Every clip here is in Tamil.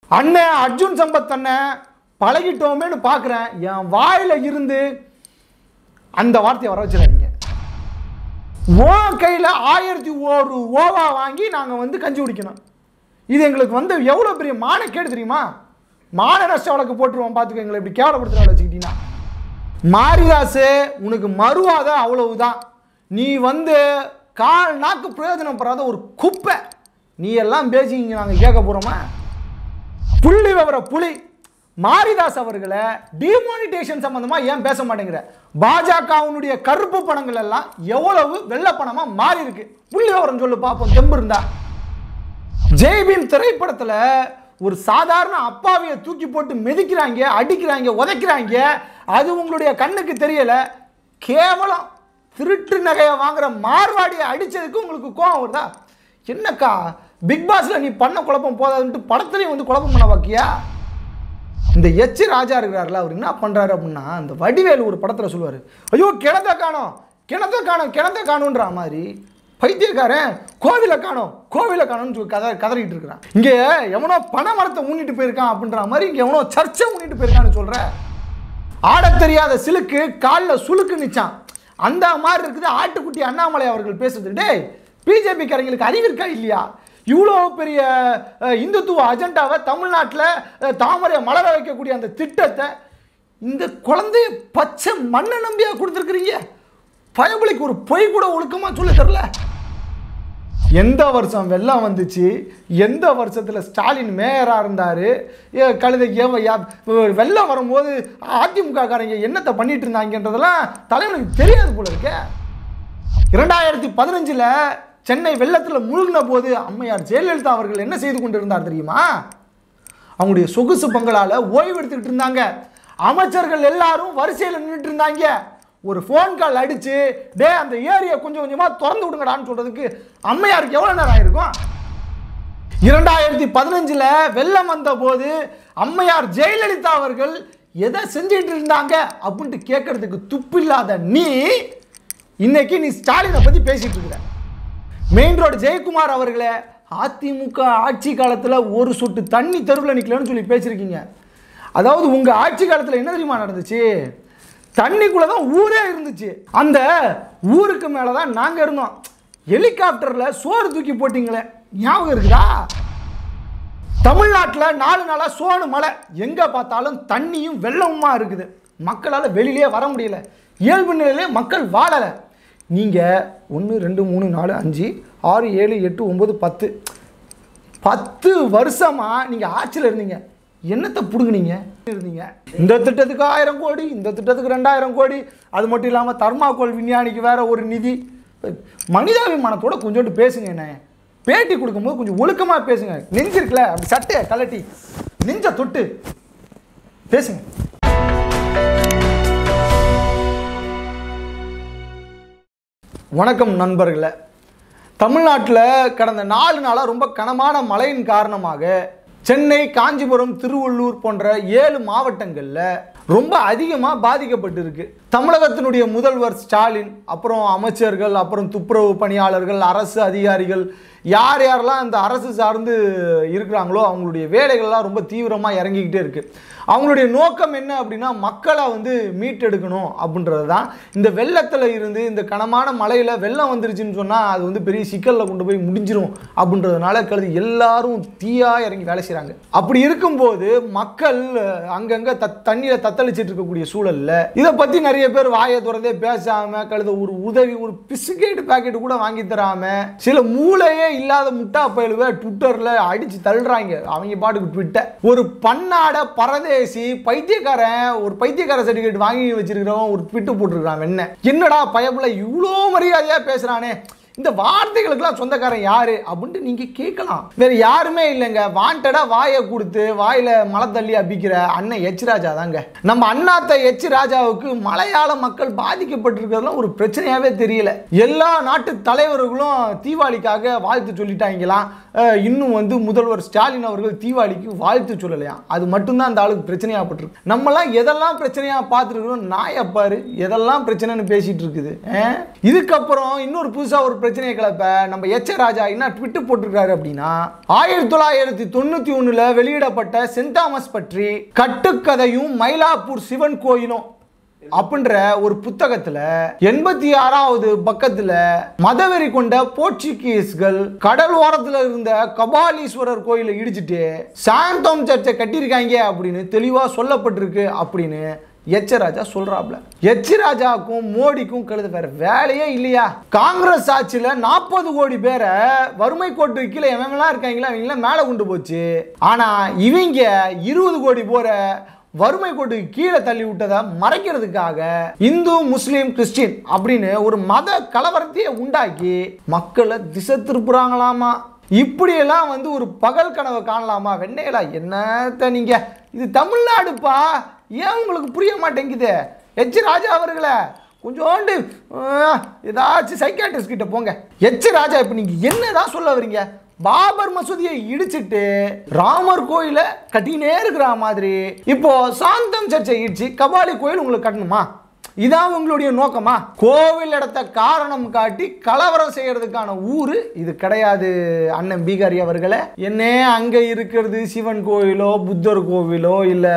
அண்ணன் அர்ஜுன் சம்பத் அண்ணன் பழகிட்டோமேன்னு பார்க்குறேன் என் வாயில இருந்து அந்த வார்த்தையை வர வச்சிடாதீங்க ஓ கையில் ஆயிரத்தி ஒரு ஓவா வாங்கி நாங்கள் வந்து கஞ்சி குடிக்கணும் இது எங்களுக்கு வந்து எவ்வளோ பெரிய மானக்கேடு தெரியுமா மான நஷ்ட வழக்கு போட்டுருவோம் பார்த்துக்கோ எங்களை இப்படி கேவலப்படுத்துகிற வச்சுக்கிட்டீங்கன்னா மாரிதாசு உனக்கு மறுவாத அவ்வளவுதான் நீ வந்து கால் நாக்கு பிரயோஜனப்படாத ஒரு குப்பை நீ எல்லாம் பேசிங்க நாங்கள் கேட்க போகிறோமா புள்ளி விவர புலி மாரிதாஸ் அவர்களை டிமானிட்டேஷன் சம்பந்தமா ஏன் பேச மாட்டேங்கிற பாஜகவினுடைய கருப்பு பணங்கள் எல்லாம் எவ்வளவு வெள்ளை பணமா மாறி இருக்கு புள்ளி விவரம் சொல்லு பார்ப்போம் தெம்பு இருந்தா ஜெய்பீம் திரைப்படத்துல ஒரு சாதாரண அப்பாவியை தூக்கி போட்டு மிதிக்கிறாங்க அடிக்கிறாங்க உதைக்கிறாங்க அது உங்களுடைய கண்ணுக்கு தெரியல கேவலம் திருட்டு நகையை வாங்குற மார்வாடியை அடிச்சதுக்கு உங்களுக்கு கோவம் வருதா என்னக்கா பிக் பாஸ்ல நீ பண்ண குழப்பம் போதாதுன்ட்டு படத்துலையும் வந்து குழப்பம் பண்ண வைக்கியா இந்த எச் ராஜா இருக்கிறார்ல அவர் என்ன பண்றாரு அப்படின்னா இந்த வடிவேலு ஒரு படத்துல சொல்லுவாரு ஐயோ கிணத்த காணோம் கிணத்த காணோம் கிணத்த காணுன்ற மாதிரி பைத்தியக்காரன் கோவிலை காணோம் கோவிலை காணோம்னு சொல்லி கத கதறிட்டு இருக்கிறான் இங்கே எவனோ பனை மரத்தை ஊனிட்டு போயிருக்கான் அப்படின்ற மாதிரி இங்கே எவனோ சர்ச்சை ஊனிட்டு போயிருக்கான்னு சொல்ற ஆடத் தெரியாத சிலுக்கு காலில் சுளுக்கு நிச்சான் அந்த மாதிரி இருக்குது ஆட்டுக்குட்டி அண்ணாமலை அவர்கள் பேசுறது டேய் பிஜேபி காரங்களுக்கு அறிவு இருக்கா இல்லையா இவ்வளோ பெரிய அஹ், இந்துத்துவ அஜெண்டாவை தமிழ்நாட்டில் தாமரையை மலர வைக்கக்கூடிய அந்த திட்டத்தை இந்த குழந்தைய பச்சை மண்ணை நம்பியா கொடுத்துருக்குறீங்க பயபலிக்கு ஒரு பொய் கூட ஒழுக்கமாக சொல்லி தரல எந்த வருஷம் வெள்ளம் வந்துச்சு எந்த வருஷத்தில் ஸ்டாலின் மேயராக இருந்தார் கழுதை ஏவ யா- வெள்ளம் வரும்போது அதிமுக காரங்க என்னத்தை பண்ணிட்டு இருந்தாங்கன்றதெல்லாம் தலைவனுக்கு தெரியாது போல இருக்கே இரண்டாயிரத்தி பதினஞ்சில் சென்னை வெள்ளத்தில் மூழ்கின போது அம்மையார் ஜெயலலிதா அவர்கள் என்ன செய்து கொண்டிருந்தார் தெரியுமா அவங்களுடைய சொகுசு பங்களால ஓய்வு எடுத்துக்கிட்டு இருந்தாங்க அமைச்சர்கள் எல்லாரும் வரிசையில் நின்றுட்டு இருந்தாங்க ஒரு ஃபோன் கால் அடிச்சு டே அந்த ஏரியை கொஞ்சம் கொஞ்சமாக திறந்து விடுங்கடான்னு சொல்றதுக்கு அம்மையாருக்கு எவ்வளோ நேரம் ஆயிருக்கும் இரண்டாயிரத்தி பதினஞ்சில் வெள்ளம் வந்த போது அம்மையார் ஜெயலலிதா அவர்கள் எதை செஞ்சுட்டு இருந்தாங்க அப்படின்ட்டு கேட்கறதுக்கு துப்பில்லாத நீ இன்னைக்கு நீ ஸ்டாலினை பற்றி பேசிட்டு இருக்கிற மெயின் ரோடு ஜெயக்குமார் அவர்களே அதிமுக ஆட்சி காலத்தில் ஒரு சொட்டு தண்ணி தெருவில் நிற்கலன்னு சொல்லி பேசியிருக்கீங்க அதாவது உங்கள் ஆட்சி காலத்தில் என்ன தெரியுமா நடந்துச்சு தண்ணிக்குள்ளே தான் ஊரே இருந்துச்சு அந்த ஊருக்கு மேலே தான் நாங்கள் இருந்தோம் ஹெலிகாப்டரில் சோறு தூக்கி போட்டிங்களே ஞாபகம் இருக்குதா தமிழ்நாட்டில் நாலு நாளாக சோனு மலை எங்கே பார்த்தாலும் தண்ணியும் வெள்ளமுமா இருக்குது மக்களால் வெளியிலே வர முடியல இயல்பு நிலையிலே மக்கள் வாழலை நீங்கள் ஒன்று ரெண்டு மூணு நாலு அஞ்சு ஆறு ஏழு எட்டு ஒம்பது பத்து பத்து வருஷமாக நீங்கள் ஆட்சியில் இருந்தீங்க என்னத்தை பிடுங்குனீங்க இருந்தீங்க இந்த திட்டத்துக்கு ஆயிரம் கோடி இந்த திட்டத்துக்கு ரெண்டாயிரம் கோடி அது மட்டும் இல்லாமல் தர்மாக்கோல் விஞ்ஞானிக்கு வேற ஒரு நிதி மனிதாபிமானத்தோட கொஞ்சோண்டு பேசுங்க என்ன பேட்டி கொடுக்கும்போது கொஞ்சம் ஒழுக்கமாக பேசுங்க நெஞ்சு இருக்குல்ல அப்படி சட்டையை கலட்டி நெஞ்ச தொட்டு பேசுங்க வணக்கம் நண்பர்களே தமிழ்நாட்டில் கடந்த நாலு நாளாக ரொம்ப கனமான மழையின் காரணமாக சென்னை காஞ்சிபுரம் திருவள்ளூர் போன்ற ஏழு மாவட்டங்களில் ரொம்ப அதிகமாக பாதிக்கப்பட்டிருக்கு தமிழகத்தினுடைய முதல்வர் ஸ்டாலின் அப்புறம் அமைச்சர்கள் அப்புறம் துப்புரவு பணியாளர்கள் அரசு அதிகாரிகள் யார் யாரெல்லாம் இந்த அரசு சார்ந்து இருக்கிறாங்களோ அவங்களுடைய வேலைகள்லாம் ரொம்ப தீவிரமாக இறங்கிக்கிட்டே இருக்கு அவங்களுடைய நோக்கம் என்ன அப்படின்னா மக்களை வந்து மீட்டெடுக்கணும் அப்படின்றது தான் இந்த வெள்ளத்தில் இருந்து இந்த கனமான மழையில் வெள்ளம் வந்துருச்சுன்னு சொன்னால் அது வந்து பெரிய சிக்கலில் கொண்டு போய் முடிஞ்சிரும் அப்படின்றதுனால கழுது எல்லாரும் தீயாக இறங்கி வேலை செய்கிறாங்க அப்படி இருக்கும்போது மக்கள் அங்கங்கே தத் தண்ணியில் தத்தளிச்சிட்டு இருக்கக்கூடிய சூழலில் இதை பற்றி நிறைய பேர் வாயை திறந்தே பேசாமல் கழுத ஒரு உதவி ஒரு பிஸ்கெட் பாக்கெட் கூட வாங்கி தராம சில மூளையே இல்லாத முட்டா பயலுவை ட்விட்டரில் அடித்து தள்ளுறாங்க அவங்க பாட்டுக்கு ட்விட்டர் ஒரு பன்னாட பரதேசி பைத்தியக்காரன் ஒரு பைத்தியக்கார சர்டிஃபிகேட் வாங்கி வச்சிருக்கிறவன் ஒரு ட்விட்டு போட்டிருக்கான் என்ன என்னடா பயப்புல இவ்வளோ மரியாதையாக பேசுகிறானே இந்த வார்த்தைகளுக்கெல்லாம் சொந்தக்காரன் யாரு அப்படின்ட்டு நீங்க கேட்கலாம் வேற யாருமே இல்லைங்க வாண்டடா வாயை கொடுத்து வாயில மலை தள்ளி அபிக்கிற அண்ணன் எச் ராஜா தாங்க நம்ம அண்ணாத்த எச் ராஜாவுக்கு மலையாள மக்கள் பாதிக்கப்பட்டிருக்கிறதுலாம் ஒரு பிரச்சனையாவே தெரியல எல்லா நாட்டு தலைவர்களும் தீபாவளிக்காக வாழ்த்து சொல்லிட்டாங்களாம் அஹ், இன்னும் வந்து முதல்வர் ஸ்டாலின் அவர்கள் தீபாவளிக்கு வாழ்த்து சொல்லலையாம் அது மட்டும்தான் அந்த ஆளுக்கு பிரச்சனையாகப்பட்டிருக்கு நம்மலாம் எதெல்லாம் பிரச்சனையா பார்த்துருக்கிறோம் நாயப்பாரு எதெல்லாம் பிரச்சனைன்னு பேசிட்டு இருக்குது அஹ்? இதுக்கப்புறம் இன்னொரு புதுசா ஒரு பிரச்சனையை கிளப்ப நம்ம எச்ச ராஜா என்ன ட்விட்டு போட்டிருக்காரு அப்படின்னா ஆயிரத்தி தொள்ளாயிரத்தி தொண்ணூத்தி ஒண்ணுல வெளியிடப்பட்ட சென்ட் தாமஸ் பற்றி கட்டுக்கதையும் மயிலாப்பூர் சிவன் கோயிலும் அப்படின்ற ஒரு புத்தகத்துல எண்பத்தி ஆறாவது பக்கத்துல மதவெறி கொண்ட போர்ச்சுகீஸ்கள் கடல் ஓரத்துல இருந்த கபாலீஸ்வரர் கோயிலை இடிச்சிட்டு சாந்தோம் சர்ச்சை கட்டியிருக்காங்க அப்படின்னு தெளிவா சொல்லப்பட்டிருக்கு அப்படின்னு எச்ச ராஜா சொல்றாப்ல எச் ராஜாவுக்கும் மோடிக்கும் கழுது வேற வேலையே இல்லையா காங்கிரஸ் ஆட்சியில நாற்பது கோடி பேரை வறுமை கோட்டு கீழே எவங்கெல்லாம் இருக்காங்களா அவங்களாம் மேலே கொண்டு போச்சு ஆனா இவங்க இருபது கோடி போற வறுமை கோட்டுக்கு கீழே தள்ளி விட்டதை மறைக்கிறதுக்காக இந்து முஸ்லீம் கிறிஸ்டின் அப்படின்னு ஒரு மத கலவரத்தையே உண்டாக்கி மக்களை திசை திருப்புறாங்களாமா இப்படியெல்லாம் வந்து ஒரு பகல் கனவை காணலாமா வெண்ணைகளா என்னத்த நீங்க இது தமிழ்நாடுப்பா ஏன் உங்களுக்கு புரிய மாட்டேங்குது எச் ராஜா அவர்களே கொஞ்சோண்டு ஆஹ், ஏதாச்சும் சைக்காட்ரிஸ்ட் கிட்ட போங்க எச் ராஜா இப்போ நீங்க என்னதான் சொல்ல வரீங்க பாபர் மசூதியை இடிச்சிட்டு ராமர் கோயிலை கட்டினே இருக்கிற மாதிரி இப்போ சாந்தம் சர்ச்சை இடிச்சு கபாலி கோயில் உங்களுக்கு கட்டணுமா இதான் உங்களுடைய நோக்கமா கோவில் இடத்த காரணம் காட்டி கலவரம் செய்யறதுக்கான ஊரு இது கிடையாது அண்ணன் பீகாரி அவர்களே என்ன அங்க இருக்கிறது சிவன் கோயிலோ புத்தர் கோவிலோ இல்ல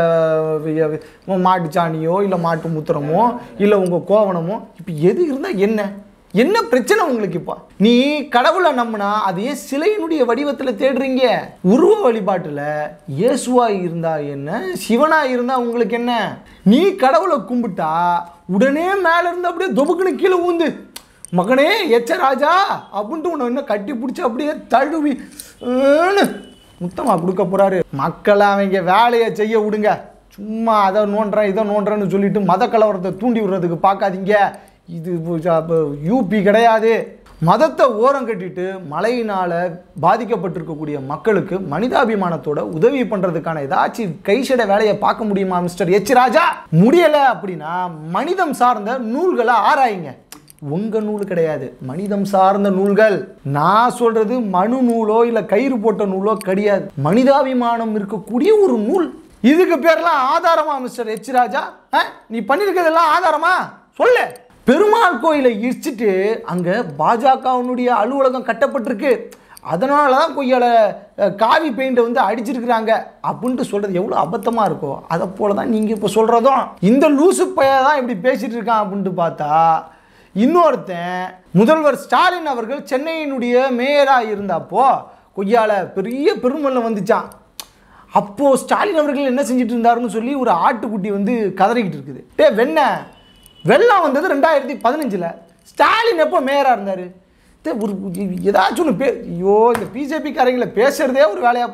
மாட்டுச்சாணியோ இல்ல மாட்டு முத்திரமோ இல்ல உங்க கோவணமோ இப்ப எது இருந்தா என்ன என்ன பிரச்சனை உங்களுக்கு இப்போ நீ கடவுளை நம்பினா அது ஏன் சிலையினுடைய வடிவத்தில் தேடுறீங்க உருவ வழிபாட்டில் இயேசுவா இருந்தா என்ன சிவனா இருந்தா உங்களுக்கு என்ன நீ கடவுளை கும்பிட்டா உடனே மேல இருந்து அப்படியே தொபுக்குன்னு கீழே ஊந்து மகனே எச்ச ராஜா அப்படின்ட்டு உன்னை இன்னும் கட்டி பிடிச்சி அப்படியே தழுவி ஏன்னு முத்தமா கொடுக்க போறாரு மக்களை அவங்க வேலையை செய்ய விடுங்க சும்மா அதை நோண்டுறேன் இதை நோண்டுறேன்னு சொல்லிட்டு மத கலவரத்தை தூண்டி விடுறதுக்கு பார்க்காதீங்க இது யூபி கிடையாது மதத்தை ஓரம் கட்டிட்டு மழையினால் பாதிக்கப்பட்டிருக்கக்கூடிய மக்களுக்கு மனிதாபிமானத்தோட உதவி பண்ணுறதுக்கான ஏதாச்சும் கைசட வேலையை பார்க்க முடியுமா மிஸ்டர் எச் ராஜா முடியலை அப்படின்னா மனிதம் சார்ந்த நூல்களை ஆராயுங்க உங்க நூல் கிடையாது மனிதம் சார்ந்த நூல்கள் நான் சொல்றது மனு நூலோ இல்ல கயிறு போட்ட நூலோ கிடையாது மனிதாபிமானம் இருக்கக்கூடிய ஒரு நூல் இதுக்கு பேர்லாம் ஆதாரமா மிஸ்டர் எச் ராஜா ஆ? நீ பண்ணிருக்கிறதெல்லாம் ஆதாரமா சொல்லு பெருமாள் கோயிலை இடிச்சிட்டு அங்க பாஜகவினுடைய அலுவலகம் கட்டப்பட்டிருக்கு அதனால தான் கொய்யால அஹ், காவி பெயிண்டை வந்து அடிச்சிருக்கிறாங்க அப்படின்ட்டு சொல்றது எவ்வளோ அபத்தமாக இருக்கோ அதை போல தான் நீங்கள் இப்போ சொல்கிறதும் இந்த லூசு பைய தான் இப்படி பேசிட்டு இருக்கான் அப்படின்ட்டு பார்த்தா இன்னொருத்தன் முதல்வர் ஸ்டாலின் அவர்கள் சென்னையினுடைய மேயராக இருந்தப்போ கொய்யால பெரிய பெருமல்ல வந்துச்சான் அப்போது ஸ்டாலின் அவர்கள் என்ன செஞ்சுட்டு இருந்தாருன்னு சொல்லி ஒரு ஆட்டுக்குட்டி வந்து கதறிக்கிட்டு இருக்குது டே வெண்ண வெள்ளம் வந்தது ரெண்டாயிரத்தி பதினஞ்சில் ஸ்டாலின் எப்போ மேயராக இருந்தார் ஒரு ஏதாச்சும் ஒன்று பே ஐயோ இந்த பிஜேபி காரங்களை பேசுறதே ஒரு வேலையாக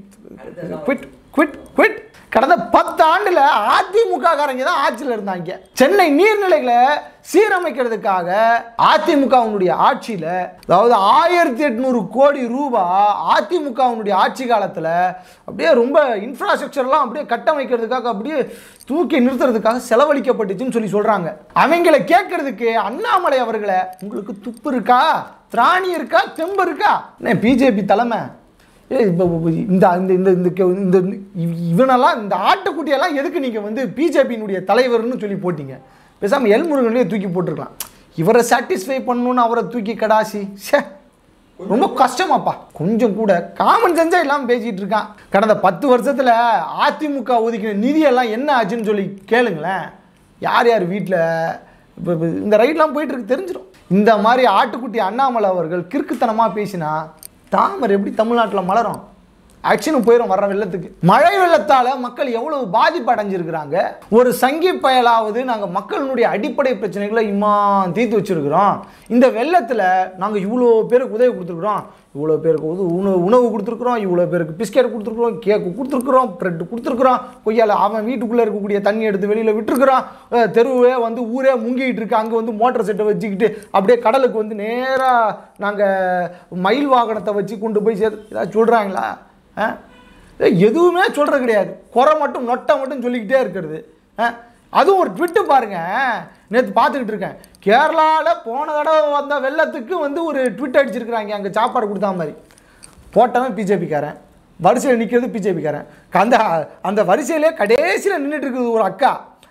குவிட் குவிட் குவிட் கடந்த பத்து ஆண்டுல அதிமுக காரங்க தான் ஆட்சியில் இருந்தாங்க சென்னை நீர்நிலைகளை சீரமைக்கிறதுக்காக அதிமுகவினுடைய ஆட்சியில் அதாவது ஆயிரத்தி எட்நூறு கோடி ரூபாய் அதிமுகவினுடைய ஆட்சி காலத்தில் அப்படியே ரொம்ப இன்ஃப்ராஸ்ட்ரக்சர்லாம் அப்படியே கட்டமைக்கிறதுக்காக அப்படியே தூக்கி நிறுத்துறதுக்காக செலவழிக்கப்பட்டுச்சுன்னு சொல்லி சொல்றாங்க அவங்கள கேட்கறதுக்கு அண்ணாமலை அவர்களை உங்களுக்கு துப்பு இருக்கா திராணி இருக்கா தெம்பு இருக்கா என்ன பிஜேபி தலைமை ஏய் இப்போ இந்த இந்த இந்த இந்த இந்த இவ- இவனெல்லாம் இந்த ஆட்டுக்குட்டியெல்லாம் எதுக்கு நீங்கள் வந்து பிஜேபியினுடைய தலைவர்னு சொல்லி போட்டீங்க பேசாமல் எல்முருகன்லேயே தூக்கி போட்டிருக்கலாம் இவரை சாட்டிஸ்ஃபை பண்ணணும்னு அவரை தூக்கி கடாசி ச்சே ரொம்ப கஷ்டமாப்பா கொஞ்சம் கூட காமன் சென்ஸே இல்லாமல் பேசிகிட்டு இருக்கான் கடந்த பத்து வருஷத்தில் அதிமுக ஒதுக்கின நிதியெல்லாம் என்ன ஆச்சுன்னு சொல்லி கேளுங்களேன் யார் யார் வீட்டில் இப்போ இப்போ இந்த ரைட்லாம் போயிட்டு இருக்கு தெரிஞ்சிடும் இந்த மாதிரி ஆட்டுக்குட்டி அண்ணாமலை அவர்கள் கிறுக்குத்தனமாக பேசினா தாமரை எப்படி தமிழ்நாட்டில் மலரும் ஆக்ஷனும் போயிடும் வர்ற வெள்ளத்துக்கு மழை வெள்ளத்தால் மக்கள் எவ்வளவு பாதிப்பு அடைஞ்சிருக்கிறாங்க ஒரு சங்கி பயலாவது நாங்கள் மக்களினுடைய அடிப்படை பிரச்சனைகளை இம்மா தீர்த்து வச்சிருக்கிறோம் இந்த வெள்ளத்தில் நாங்கள் இவ்வளோ பேருக்கு உதவி கொடுத்துருக்குறோம் இவ்வளோ பேருக்கு உது உணவு உணவு கொடுத்துருக்குறோம் இவ்வளோ பேருக்கு பிஸ்கெட் கொடுத்துருக்குறோம் கேக்கு கொடுத்துருக்குறோம் ப்ரெட் கொடுத்துருக்குறோம் கொய்யால அவன் வீட்டுக்குள்ளே இருக்கக்கூடிய தண்ணி எடுத்து வெளியில் விட்டுருக்குறான் அஹ் தெருவே வந்து ஊரே முங்கிட்டு இருக்கு அங்கே வந்து மோட்டர் செட்டை வச்சுக்கிட்டு அப்படியே கடலுக்கு வந்து நேராக நாங்கள் மயில் வாகனத்தை வச்சு கொண்டு போய் சேர்த்து ஏதாவது சொல்கிறாங்களா ஆ ஏய், எதுவுமே சொல்கிறது கிடையாது குறை மட்டும் நொட்டை மட்டும் சொல்லிக்கிட்டே இருக்கிறது ஆ அதுவும் ஒரு ட்விட்டு பாருங்க நேற்று பார்த்துக்கிட்டு இருக்கேன் கேரளாவில் போன தடவை வந்த வெள்ளத்துக்கு வந்து ஒரு ட்விட் அடிச்சிருக்கிறாங்க அங்கே சாப்பாடு கொடுத்தா மாதிரி போட்டவன் பிஜேபிக்காரன் வரிசையில் நிற்கிறது பிஜேபிக்காரன் அந்த அந்த வரிசையிலே கடைசியில் நின்றுட்டு இருக்குது ஒரு அக்கா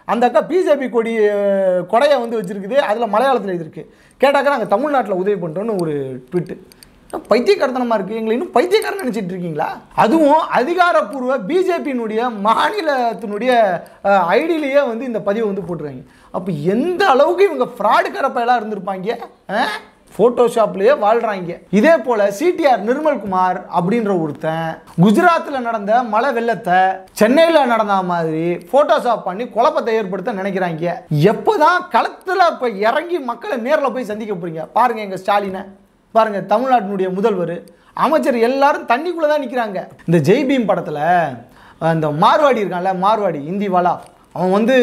அந்த அக்கா பிஜேபி கொடி அஹ், கொடையை வந்து வச்சிருக்குது அதில் மலையாளத்தில் எழுதிருக்கு கேட்டாக்கா நாங்கள் தமிழ்நாட்டில் உதவி பண்ணுறோன்னு ஒரு ட்விட்டு பைத்தியக்காரத்தனமாக இருக்குது எங்களை இன்னும் பைத்தியக்காரன் நினச்சிட்டு இருக்கீங்களா அதுவும் அதிகாரப்பூர்வ பிஜேபியினுடைய மாநிலத்தினுடைய ஐடியிலேயே வந்து இந்த பதிவை வந்து போட்டுருக்காங்க அப்போ எந்த அளவுக்கு இவங்க ஃப்ராடு கரப்பையெல்லாம் இருந்திருப்பாங்க ஃபோட்டோஷாப்லேயே வாழ்கிறாங்க இதே போல் சிடிஆர் நிர்மல்குமார் அப்படின்ற ஒருத்தன் குஜராத்தில் நடந்த மழை வெள்ளத்தை சென்னையில் நடந்த மாதிரி ஃபோட்டோஷாப் பண்ணி குழப்பத்தை ஏற்படுத்த நினைக்கிறாங்க எப்போ தான் களத்தில் இப்போ இறங்கி மக்களை நேரில் போய் சந்திக்க போகிறீங்க பாருங்கள் எங்கள் ஸ்டாலினை பாருங்க தமிழ்நாட்டினுடைய முதல்வர் அமைச்சர் எல்லாரும் தண்ணிக்குள்ளே தான் நிற்கிறாங்க இந்த ஜெய் பீம் படத்தில் அந்த மார்வாடி இருக்கான்ல மார்வாடி இந்தி வாலா அவன் வந்து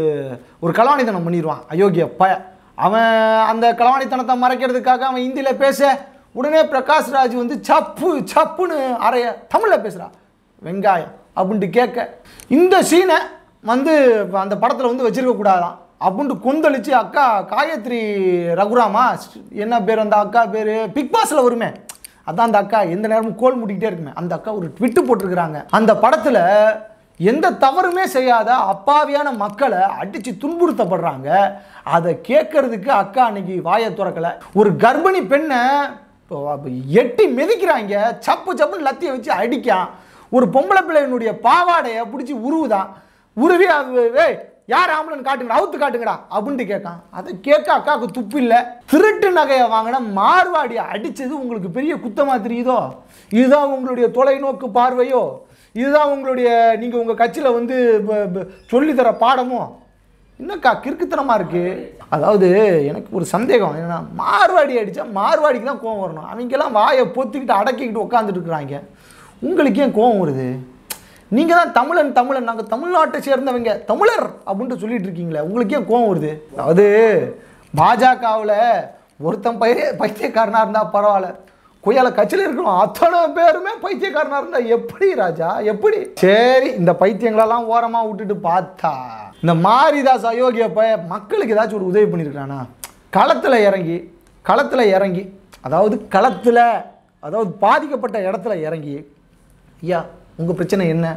ஒரு களவாணித்தனம் பண்ணிடுவான் அயோக்கிய ப அவன் அந்த களவாணித்தனத்தை மறைக்கிறதுக்காக அவன் ஹிந்தியில் பேச உடனே பிரகாஷ் ராஜ் வந்து சப்பு சப்புன்னு அறைய தமிழில் பேசுகிறான் வெங்காயம் அப்படின்ட்டு கேட்க இந்த சீனை வந்து அந்த படத்தில் வந்து வச்சிருக்க கூடாதான் அப்படின்ட்டு கொந்தளிச்சு அக்கா காயத்ரி ரகுராமா என்ன பேர் அந்த அக்கா பேர் பிக் பாஸில் வருமே அதான் அந்த அக்கா எந்த நேரமும் கோல் மூட்டிக்கிட்டே இருக்குமே அந்த அக்கா ஒரு ட்விட்டு போட்டிருக்கிறாங்க அந்த படத்தில் எந்த தவறுமே செய்யாத அப்பாவியான மக்களை அடித்து துன்புறுத்தப்படுறாங்க அதை கேட்கறதுக்கு அக்கா அன்னைக்கு வாயை திறக்கலை ஒரு கர்ப்பிணி பெண்ணை இப்போ அப்ப எட்டி மிதிக்கிறாங்க சப்பு சப்புன்னு லத்தியை வச்சு அடிக்கான் ஒரு பொம்பளை பிள்ளையினுடைய பாவாடையை பிடிச்சி உருவுதான் உருவி அது ஏய் யார் ஆம்பளன் காட்டுங்கடா அவுத்து காட்டுங்கடா அப்படின்ட்டு கேட்கான் அதை கேட்க அக்காவுக்கு துப்பு இல்லை திருட்டு நகையை வாங்கின மார்வாடியை அடித்தது உங்களுக்கு பெரிய குத்தமாக தெரியுதோ இதுதான் உங்களுடைய தொலைநோக்கு பார்வையோ இதுதான் உங்களுடைய நீங்கள் உங்கள் கட்சியில் வந்து ப- ப- சொல்லித்தர பாடமோ என்னக்கா கிறுக்குத்தனமாக இருக்குது அதாவது எனக்கு ஒரு சந்தேகம் என்னன்னா மார்வாடி அடித்தா மார்வாடிக்கு தான் கோவம் வரணும் அவங்கெல்லாம் வாயை பொத்திக்கிட்டு அடக்கிக்கிட்டு உட்காந்துட்டு இருக்கிறாங்க உங்களுக்கு ஏன் கோவம் வருது நீங்கள் தான் தமிழன் தமிழன் நாங்கள் தமிழ்நாட்டை சேர்ந்தவங்க தமிழர் அப்படின்ட்டு சொல்லிட்டு இருக்கீங்களே உங்களுக்கு ஏன் கோவம் வருது அதாவது பாஜகவில் ஒருத்தன் பைய பைத்தியக்காரனாக இருந்தால் பரவாயில்ல கொய்யால கட்சியில் இருக்கிறோம் அத்தனை பேருமே பைத்தியக்காரனாக இருந்தால் எப்படி ராஜா எப்படி சரி இந்த பைத்தியங்களெல்லாம் ஓரமாக விட்டுட்டு பார்த்தா இந்த மாரிதாஸ் அயோக்கிய பய மக்களுக்கு ஏதாச்சும் ஒரு உதவி பண்ணியிருக்கானா களத்தில் இறங்கி களத்தில் இறங்கி அதாவது களத்தில் அதாவது பாதிக்கப்பட்ட இடத்துல இறங்கி ஐயா உங்கள் பிரச்சனை என்ன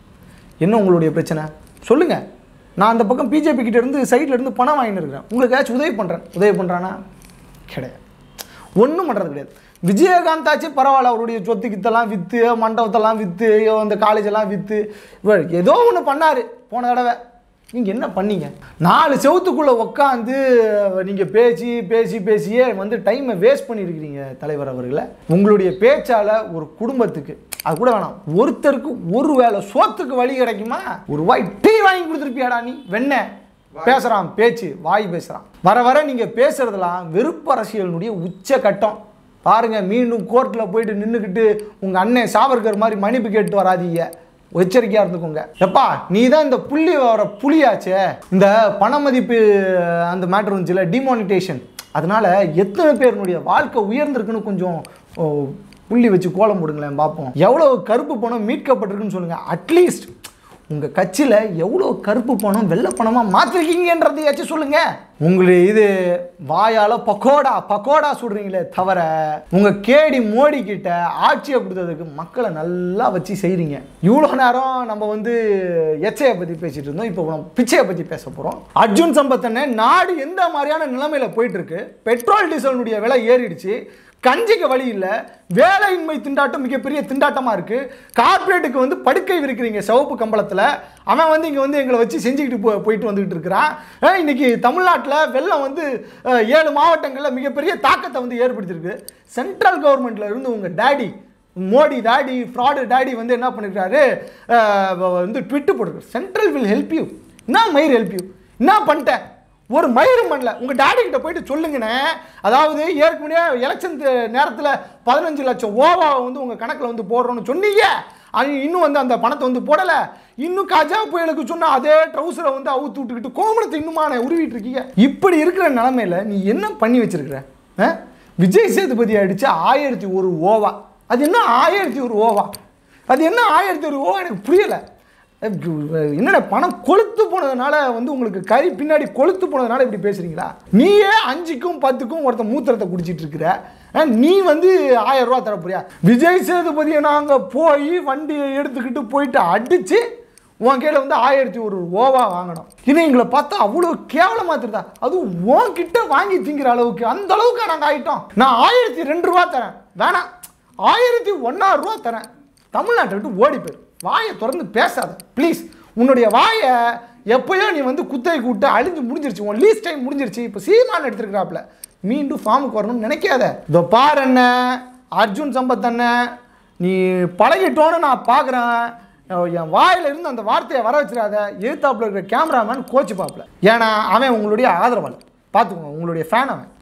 என்ன உங்களுடைய பிரச்சனை சொல்லுங்கள் நான் அந்த பக்கம் பிஜேபி கிட்ட இருந்து சைடில் இருந்து பணம் வாங்கிட்டு இருக்கிறேன் உங்களுக்கு ஏதாச்சும் உதவி பண்ணுறேன் உதவி பண்ணுறானா கிடையாது ஒன்றும் பண்ணுறது கிடையாது விஜயகாந்த் ஆச்சு பரவாயில்ல அவருடைய சொத்து கித்தெல்லாம் விற்று மண்டபத்தெல்லாம் விற்று அந்த காலேஜெல்லாம் விற்று இவர் ஏதோ ஒன்று பண்ணார் போன தடவை நீங்கள் என்ன பண்ணீங்க நாலு செவத்துக்குள்ளே உட்காந்து நீங்கள் பேசி பேசி பேசியே வந்து டைமை வேஸ்ட் பண்ணியிருக்கிறீங்க தலைவர் அவர்களை உங்களுடைய பேச்சால் ஒரு குடும்பத்துக்கு அது கூட வேணாம் ஒருத்தருக்கு ஒரு வேளை சோத்துக்கு வழி கிடைக்குமா ஒரு வாய் டீ வாங்கி கொடுத்துருப்பியாடா நீ வெண்ணெய் பேசுகிறான் பேச்சு வாய் பேசுகிறான் வர வர நீங்கள் பேசுறதெல்லாம் வெறுப்பு அரசியலினுடைய உச்ச கட்டம் பாருங்க மீண்டும் கோர்ட்டில் போயிட்டு நின்றுக்கிட்டு உங்கள் அண்ணன் சாவர்கர் மாதிரி மன்னிப்பு கேட்டு வராதீங்க எச்சரிக்கையாக இருந்துக்கோங்க எப்பா நீ தான் இந்த புள்ளி வர புலியாச்சே இந்த பண மதிப்பு அந்த மேட்ரு வந்துச்சுல டிமானிட்டேஷன் அதனால எத்தனை பேருனுடைய வாழ்க்கை உயர்ந்திருக்குன்னு கொஞ்சம் ஓ, புள்ளி வச்சு கோலம் போடுங்களேன் பார்ப்போம் எவ்வளோ கருப்பு பணம் மீட்கப்பட்டிருக்குன்னு சொல்லுங்கள் அட்லீஸ்ட் உங்கள் கட்சியில் எவ்வளோ கருப்பு பணம் வெள்ளை பணமாக மாற்றிருக்கீங்கன்றதையாச்சும் சொல்லுங்கள் உங்களுடைய இது வாயால் பக்கோடா பக்கோடா சுடுறீங்களே தவிர உங்கள் கேடி மோடி கிட்ட ஆட்சியை கொடுத்ததுக்கு மக்களை நல்லா வச்சு செய்கிறீங்க இவ்வளோ நேரம் நம்ம வந்து எச்சையை பற்றி பேசிட்டு இருந்தோம் இப்போ நம்ம பிச்சையை பற்றி பேச போகிறோம் அர்ஜுன் சம்பத்தனை நாடு எந்த மாதிரியான நிலைமையில போயிட்டு இருக்கு பெட்ரோல் டீசலுடைய விலை ஏறிடுச்சு கஞ்சிக்கு வழி இல்லை வேலையின்மை திண்டாட்டம் மிகப்பெரிய திண்டாட்டமாக இருக்குது கார்ப்பரேட்டுக்கு வந்து படுக்கை விரிக்கிறீங்க சிவப்பு கம்பளத்தில் அவன் வந்து இங்கே வந்து எங்களை வச்சு செஞ்சுக்கிட்டு போ போயிட்டு வந்துக்கிட்டு இருக்கிறான் அஹ் இன்னைக்கு தமிழ்நாட்டில் வெள்ளம் வந்து அஹ், ஏழு மாவட்டங்களில் மிகப்பெரிய தாக்கத்தை வந்து ஏற்படுத்தியிருக்கு சென்ட்ரல் கவர்மெண்ட்டில் இருந்து உங்கள் daddy Modi daddy fraud daddy வந்து என்ன பண்ணிருக்காரு அஹ், வந்து ட்விட்டு போட்டிருக்காரு சென்ட்ரல் வில் ஹெல்ப் யூ என்ன மயிர் ஹெல்ப் யூ என்ன பண்ணிட்டேன் ஒரு மயிரும் பண்ணல உங்கள் டாடி கிட்ட போயிட்டு சொல்லுங்கண்ணே அதாவது ஏற்கனவே எலெக்ஷன் நேரத்தில் பதினஞ்சு லட்சம் ஓவா வந்து உங்கள் கணக்கில் வந்து போடுறோன்னு சொன்னீங்க அது இன்னும் வந்து அந்த பணத்தை வந்து போடலை இன்னும் கஜா புயலுக்கு சொன்ன அதே ட்ரௌசரை வந்து அவுத்து விட்டுக்கிட்டு கோமணத்தை இன்னுமான உருவிட்டு இருக்கீங்க இப்படி இருக்கிற நிலமையில நீ என்ன பண்ணி வச்சிருக்கிற ஆ? விஜய் சேதுபதி அடிச்ச ஆயிரத்தி ஒரு ஓவா அது என்ன ஆயிரத்தி ஒரு ஓவா அது என்ன ஆயிரத்தி ஒரு ஓவா எனக்கு புரியலை என்னடா பணம் கொளுத்து போனதுனால வந்து உங்களுக்கு கறி பின்னாடி கொளுத்து போனதுனால இப்படி பேசுறீங்களா நீயே அஞ்சுக்கும் பத்துக்கும் ஒருத்தன் மூத்திரத்தை குடிச்சிட்டு இருக்கிற அஹ், நீ வந்து ஆயிரம் ரூபா தர போறியா விஜய் சேதுபதியை நாங்கள் போய் வண்டியை எடுத்துக்கிட்டு போயிட்டு அடிச்சு உன் கையில் வந்து ஆயிரத்தி ஒரு ஓவா வாங்கணும் இது எங்களை பார்த்தா அவ்வளோ கேவலமாக தெரியுதா அதுவும் உன்கிட்ட வாங்கி திங்கிற அளவுக்கு அந்த அளவுக்கு நாங்கள் ஆகிட்டோம் நான் ஆயிரத்தி ரெண்டு ரூபா தரேன் வேணாம் ஆயிரத்தி ஒன்னாறு ரூபா தரேன் தமிழ்நாட்டை விட்டு ஓடி போயிரு வாயை திறந்து பேசாத ப்ளீஸ் உன்னுடைய வாயை எப்பயோ நீ வந்து குத்தை கூட்டு அழிஞ்சு முடிஞ்சிருச்சு உன் லீஸ் டைம் முடிஞ்சிருச்சு இப்போ சீமான் எடுத்துருக்கிறாப்புல மீண்டும் ஃபார்முக்கு வரணும்னு நினைக்காத இதோ பாரு அண்ணன் அர்ஜுன் சம்பத் அண்ணன் நீ பழகிட்டோன்னு நான் பார்க்குறேன் என் வாயில இருந்து அந்த வார்த்தையை வர வச்சிடாத எதிர்த்தாப்புல இருக்கிற கேமராமேன் கோச்சு பாப்புல ஏன்னா அவன் உங்களுடைய ஆதரவாளர் பார்த்துக்கோங்க உங்களுடைய ஃபேன் அவன்